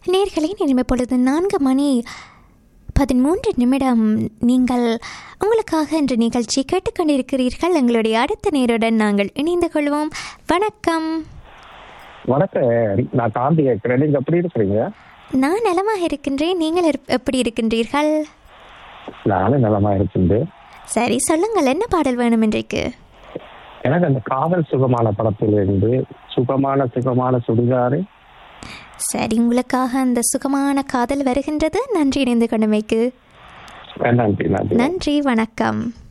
நேர்களை நினைவு பொழுது நான்கு மணி பதிமூன்று நிமிடம் நீங்கள் உங்களுக்காக இன்று நிகழ்ச்சி கேட்டுக்கொண்டிருக்கிறீர்கள் எங்களுடைய அடுத்த நேருடன் நாங்கள் இணைந்து கொள்வோம் வணக்கம் வணக்கம் நான் காந்தி கேட்கிறேன் நீங்க எப்படி இருக்கிறீங்க நான் நலமாக இருக்கின்றேன் நீங்கள் எப்- எப்படி இருக்கின்றீர்கள் நானும் நலமா இருக்குது சரி சொல்லுங்கள் என்ன பாடல் வேணும் இன்றைக்கு எனக்கு அந்த காதல் சுகமான படத்திலிருந்து சுகமான சுகமான சுடிகாரு சரி உங்களுக்காக அந்த சுகமான காதல் வருகின்றது நன்றி இணைந்து கொண்டமைக்கு நன்றி நன்றி நன்றி வணக்கம்